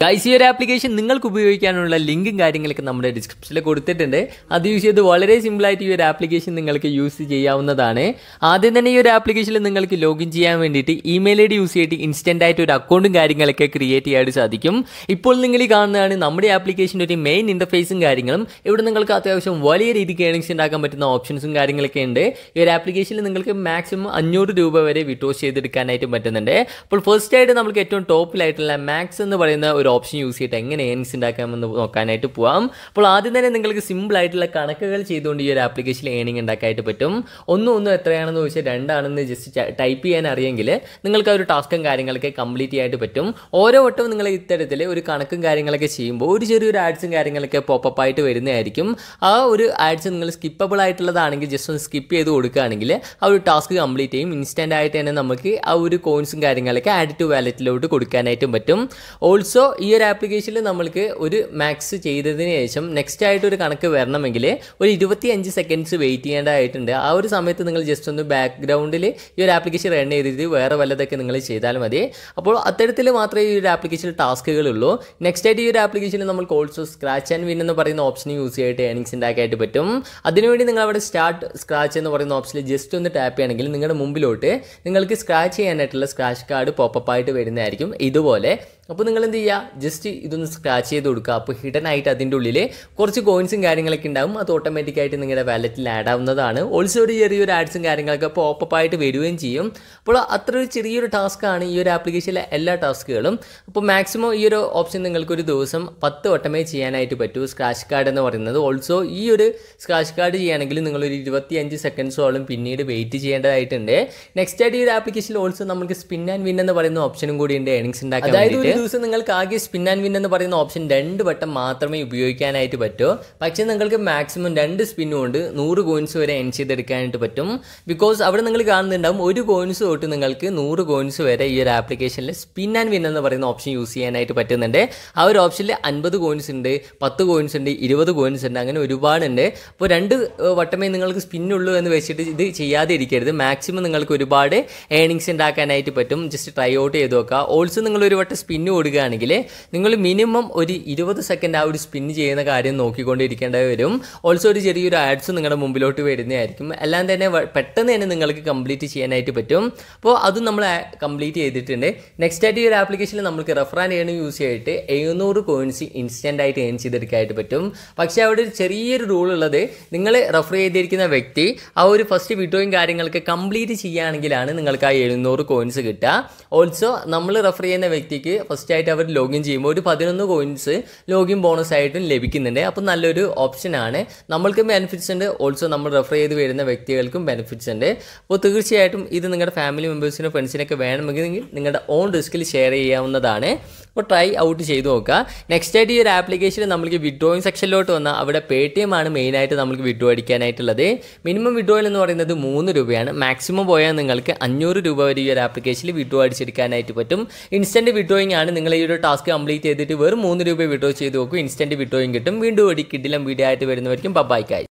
guys ഈ ഒരു application നിങ്ങൾക്ക് ഉപയോഗിക്കാനുള്ള ലിങ്കും കാര്യങ്ങളൊക്കെ നമ്മുടെ ഡിസ്ക്രിപ്ഷനിൽ കൊടുത്തിട്ടുണ്ട് അത് യൂസ് ചെയ്ത് വളരെ സിമ്പിളായിട്ട് ഈ ഒരു ആപ്ലിക്കേഷൻ നിങ്ങൾക്ക് യൂസ് ചെയ്യാവുന്നതാണ് ആദ്യം തന്നെ ഈ ഒരു ആപ്ലിക്കേഷനിൽ നിങ്ങൾക്ക് ലോഗിൻ ചെയ്യാൻ വേണ്ടിയിട്ട് ഇമെയിൽ ഐ ഡി യൂസ് ചെയ്തിട്ട് ഇൻസ്റ്റൻ്റ് ആയിട്ട് ഒരു അക്കൗണ്ടും കാര്യങ്ങളൊക്കെ ക്രിയേറ്റ് ചെയ്യാൻ സാധിക്കും ഇപ്പോൾ നിങ്ങൾ ഈ കാണുന്നതാണ് നമ്മുടെ ആപ്ലിക്കേഷൻ്റെ ഒരു മെയിൻ ഇൻ്റർഫേസും കാര്യങ്ങളും ഇവിടെ നിങ്ങൾക്ക് അത്യാവശ്യം വലിയ രീതിക്ക് ഏണിങ്സ് ഉണ്ടാക്കാൻ പറ്റുന്ന ഓപ്ഷൻസും കാര്യങ്ങളൊക്കെ ഉണ്ട് ഈ ഒരു ആപ്ലിക്കേഷനിൽ നിങ്ങൾക്ക് മാക്സിമം അഞ്ഞൂറ് രൂപ വരെ വിഡ്രോ ചെയ്തെടുക്കാനായിട്ട് പറ്റുന്നുണ്ട് അപ്പോൾ ഫസ്റ്റ് ആയിട്ട് നമുക്ക് ഏറ്റവും ടോപ്പിലായിട്ടുള്ള മാക്സ് എന്ന് പറയുന്ന ഒരു ഓപ്ഷൻ യൂസ് ചെയ്തിട്ട് എങ്ങനെ ഏണിങ്സ് ഉണ്ടാക്കാമെന്ന് നോക്കാനായിട്ട് പോവാം അപ്പോൾ ആദ്യം തന്നെ നിങ്ങൾക്ക് സിമ്പിൾ ആയിട്ടുള്ള കണക്കുകൾ ചെയ്തുകൊണ്ട് ഈ ഒരു ആപ്ലിക്കേഷനിൽ ഏണിംഗ് ഉണ്ടാക്കാനായിട്ട് പറ്റും ഒന്നും ഒന്നും എത്രയാണെന്ന് ചോദിച്ചാൽ രണ്ടാണെന്ന് ജസ്റ്റ് ടൈപ്പ് ചെയ്യാൻ അറിയെങ്കിൽ നിങ്ങൾക്ക് ആ ഒരു ടാസ്കും കാര്യങ്ങളൊക്കെ കംപ്ലീറ്റ് ചെയ്യാനായിട്ട് പറ്റും ഓരോ വട്ടവും നിങ്ങൾ ഇത്തരത്തിൽ ഒരു കണക്കും കാര്യങ്ങളൊക്കെ ചെയ്യുമ്പോൾ ഒരു ചെറിയൊരു ആഡ്സും കാര്യങ്ങളൊക്കെ പോപ്പപ്പ് ആയിട്ട് വരുന്നതായിരിക്കും ആ ഒരു ആഡ്സ് നിങ്ങൾ സ്കിപ്പബിൾ ആയിട്ടുള്ളതാണെങ്കിൽ ജസ്റ്റ് ഒന്ന് സ്കിപ്പ് ചെയ്ത് കൊടുക്കുകയാണെങ്കിൽ ആ ഒരു ടാസ്ക് കംപ്ലീറ്റ് ചെയ്യും ഇൻസ്റ്റൻ്റ് ആയിട്ട് തന്നെ നമുക്ക് ആ ഒരു കോയിൻസും കാര്യങ്ങളൊക്കെ ആഡ് ടു വാലറ്റിലോട്ട് കൊടുക്കാനായിട്ടും പറ്റും ഓൾസോ ഈ ഒരു ആപ്ലിക്കേഷനിൽ നമ്മൾക്ക് ഒരു മാക്സ് ചെയ്തതിന് ശേഷം നെക്സ്റ്റ് ആയിട്ട് ഒരു കണക്ക് വരണമെങ്കിൽ ഒരു ഇരുപത്തി അഞ്ച് സെക്കൻഡ്സ് വെയിറ്റ് ചെയ്യേണ്ടതായിട്ടുണ്ട് ആ ഒരു സമയത്ത് നിങ്ങൾ ജസ്റ്റ് ഒന്ന് ബാക്ക്ഗ്രൗണ്ടിൽ ഈ ഒരു ആപ്ലിക്കേഷൻ റൺ ചെയ്തിട്ട് വേറെ വല്ലതൊക്കെ നിങ്ങൾ ചെയ്താൽ മതി അപ്പോൾ അത്തരത്തിൽ മാത്രമേ ഈ ഒരു ആപ്ലിക്കേഷനിൽ ടാസ്കുകളുള്ളൂ നെക്സ്റ്റ് ആയിട്ട് ഈ ഒരു ആപ്ലിക്കേഷനിൽ നമുക്ക് ഓൾസോ സ്ക്രാച്ച് ആൻഡ് വിൻ എന്ന് പറയുന്ന ഓപ്ഷൻ യൂസ് ചെയ്തിട്ട് ഏണിങ്സ് ഉണ്ടാക്കാനായിട്ട് പറ്റും അതിനുവേണ്ടി നിങ്ങൾ അവിടെ സ്റ്റാർട്ട് സ്ക്രാച്ച് എന്ന് പറയുന്ന ഓപ്ഷനിൽ ജസ്റ്റ് ഒന്ന് ടാപ്പ് ചെയ്യുകയാണെങ്കിൽ നിങ്ങളുടെ മുമ്പിലോട്ട് നിങ്ങൾക്ക് സ്ക്രാച്ച് ചെയ്യാനായിട്ടുള്ള സ്ക്രാച്ച് കാർഡ് പോപ്പപ്പ് ആയിട്ട് വരുന്നതായിരിക്കും ഇതുപോലെ അപ്പോൾ നിങ്ങൾ എന്ത് ചെയ്യുക ജസ്റ്റ് ഇതൊന്ന് സ്ക്രാച്ച് ചെയ്ത് കൊടുക്കുക അപ്പോൾ ഹിഡൻ ആയിട്ട് അതിൻ്റെ ഉള്ളിൽ കുറച്ച് കോയിൻസും കാര്യങ്ങളൊക്കെ ഉണ്ടാവും അത് ഓട്ടോമാറ്റിക്കായിട്ട് നിങ്ങളുടെ വാലറ്റിൽ ആഡ് ആവുന്നതാണ് ഓൾസോ ഒരു ചെറിയൊരു ആഡ്സും കാര്യങ്ങളൊക്കെ പോപ്പപ്പ് ആയിട്ട് വരികയും ചെയ്യും അപ്പോൾ അത്ര ഒരു ചെറിയൊരു ടാസ്ക്കാണ് ഈ ഒരു ആപ്ലിക്കേഷനിലെ എല്ലാ ടാസ്കുകളും അപ്പോൾ മാക്സിമം ഈ ഒരു ഓപ്ഷൻ നിങ്ങൾക്ക് ഒരു ദിവസം പത്ത് വട്ടമേ ചെയ്യാനായിട്ട് പറ്റൂ സ്ക്രാച്ച് കാർഡ് എന്ന് പറയുന്നത് ഓൾസോ ഈ ഒരു സ്ക്രാച്ച് കാർഡ് ചെയ്യുകയാണെങ്കിൽ നിങ്ങളൊരു ഇരുപത്തിയഞ്ച് സെക്കൻഡ്സോളം പിന്നീട് വെയിറ്റ് ചെയ്യേണ്ടതായിട്ടുണ്ട് നെക്സ്റ്റ് ആയിട്ട് ഈ ഒരു ആപ്ലിക്കേഷനിൽ ഓൾസോ നമുക്ക് സ്പിൻ ആൻഡ് വിൻ എന്ന് പറയുന്ന ഓപ്ഷനും കൂടി ഉണ്ട് ഏണിങ്സ് ഉണ്ടാക്കാൻ അതായത് ഒരു ദിവസം നിങ്ങൾക്ക് ആകെ സ്പിൻ ആൻഡ് വിൻ എന്ന് പറയുന്ന ഓപ്ഷൻ രണ്ട് വട്ടം മാത്രമേ ഉപയോഗിക്കാനായിട്ട് പറ്റൂ പക്ഷേ നിങ്ങൾക്ക് മാക്സിമം രണ്ട് സ്പിന്നും കൊണ്ട് നൂറ് കോയിൻസ് വരെ എൻ ചെയ്തെടുക്കാനായിട്ട് പറ്റും ബിക്കോസ് അവിടെ നിങ്ങൾ കാണുന്നുണ്ടാവും ഒരു കോയിൻസ് തൊട്ട് നിങ്ങൾക്ക് നൂറ് കോയിൻസ് വരെ ഈ ഒരു ആപ്ലിക്കേഷനിൽ സ്പിൻ ആൻഡ് വിൻ എന്ന് പറയുന്ന ഓപ്ഷൻ യൂസ് ചെയ്യാനായിട്ട് പറ്റുന്നുണ്ട് ആ ഒരു ഓപ്ഷനിൽ അൻപത് കോയിൻസ് ഉണ്ട് പത്ത് കോയിൻസ് ഉണ്ട് ഇരുപത് കോയിൻസ് ഉണ്ട് അങ്ങനെ ഒരുപാടുണ്ട് അപ്പോൾ രണ്ട് വട്ടമേ നിങ്ങൾക്ക് സ്പിന്നുള്ളൂ എന്ന് വെച്ചിട്ട് ഇത് ചെയ്യാതെ ഇരിക്കരുത് മാക്സിമം നിങ്ങൾക്ക് ഒരുപാട് ഏണിങ്സ് ഉണ്ടാക്കാനായിട്ട് പറ്റും ജസ്റ്റ് ട്രൈ ഔട്ട് ചെയ്ത് നോക്കുക ഓൾസോ നിങ്ങൾ ഒരു വട്ടം സ്പിന്ന് കൊടുക്കുകയാണെങ്കിൽ നിങ്ങൾ മിനിമം ഒരു ഇരുപത് സെക്കൻഡ് ആ ഒരു സ്പിൻ ചെയ്യുന്ന കാര്യം നോക്കിക്കൊണ്ടിരിക്കേണ്ടി വരും ഓൾസോ ഒരു ചെറിയൊരു ആഡ്സ് നിങ്ങളുടെ മുമ്പിലോട്ട് വരുന്നതായിരിക്കും എല്ലാം തന്നെ പെട്ടെന്ന് തന്നെ നിങ്ങൾക്ക് കംപ്ലീറ്റ് ചെയ്യാനായിട്ട് പറ്റും അപ്പോൾ അതും നമ്മൾ കംപ്ലീറ്റ് ചെയ്തിട്ടുണ്ട് നെക്സ്റ്റ് ആയിട്ട് ഈ ഒരു ആപ്ലിക്കേഷനിൽ നമുക്ക് റെഫറാൻ ചെയ്യണം യൂസ് ചെയ്തിട്ട് എഴുന്നൂറ് കോയിൻസ് ഇൻസ്റ്റൻ്റ് ആയിട്ട് ഏൺ ചെയ്തെടുക്കാനായിട്ട് പറ്റും പക്ഷേ അവിടെ ഒരു ചെറിയൊരു റൂൾ ഉള്ളത് നിങ്ങൾ റെഫർ ചെയ്തിരിക്കുന്ന വ്യക്തി ആ ഒരു ഫസ്റ്റ് വിഡോയും കാര്യങ്ങളൊക്കെ കംപ്ലീറ്റ് ചെയ്യുകയാണെങ്കിലാണ് നിങ്ങൾക്ക് ആ എഴുന്നൂറ് കോയിൻസ് കിട്ടുക ഓൾസോ നമ്മൾ റെഫർ ചെയ്യുന്ന വ്യക്തിക്ക് ഫസ്റ്റ് ആയിട്ട് അവർ ലോഗിൻ ചെയ്യുമ്പോൾ ഒരു പതിനൊന്ന് കോയിൻസ് ലോഗിൻ ബോണസ് ആയിട്ടും ലഭിക്കുന്നുണ്ട് അപ്പോൾ നല്ലൊരു ഓപ്ഷനാണ് നമ്മൾക്കും ബെനിഫിറ്റ്സ് ഉണ്ട് ഓൾസോ നമ്മൾ റെഫർ ചെയ്ത് വരുന്ന വ്യക്തികൾക്കും ബെനിഫിറ്റ്സ് ഉണ്ട് അപ്പോൾ തീർച്ചയായിട്ടും ഇത് നിങ്ങളുടെ ഫാമിലി മെമ്പേഴ്സിനോ ഫ്രണ്ട്സിനൊക്കെ വേണമെങ്കിൽ നിങ്ങളുടെ ഓൺ റിസ്കിൽ ഷെയർ ചെയ്യാവുന്നതാണ് അപ്പോൾ ട്രൈ ഔട്ട് ചെയ്ത് നോക്കുക നെക്സ്റ്റ് ആയിട്ട് ഈ ഒരു ആപ്ലിക്കേഷനിൽ നമുക്ക് വിഡ്രോയിങ് സെക്ഷനിലോട്ട് വന്നാൽ അവിടെ പേ ടി എം ആണ് മെയിനായിട്ട് നമുക്ക് വിഡ്രോ അടിക്കാനായിട്ടുള്ളത് മിനിമം വിഡ്രോയിൽ എന്ന് പറയുന്നത് മൂന്ന് രൂപയാണ് മാക്സിമം പോയാൽ നിങ്ങൾക്ക് അഞ്ഞൂറ് രൂപ വരെ ഈ ഒരു ആപ്ലിക്കേഷനിൽ വിഡ്രോ അടിച്ചെടുക്കാനായിട്ട് പറ്റും ഇൻസ്റ്റൻറ്റ് വിഡ്രോയിങ് ആണ് നിങ്ങൾ ഈ ഒരു ടാസ്ക് കംപ്ലീറ്റ് ചെയ്തിട്ട് വെറും മൂന്ന് രൂപ വിഡ്രോ ചെയ്ത് നോക്കും ഇൻസ്റ്റൻറ്റ് വിഡ്രോയും കിട്ടും വീണ്ടും ഒരു കിഡിലും വീഡിയോ ആയിട്ട് വരുന്നവർക്കും ബബായിക്കായി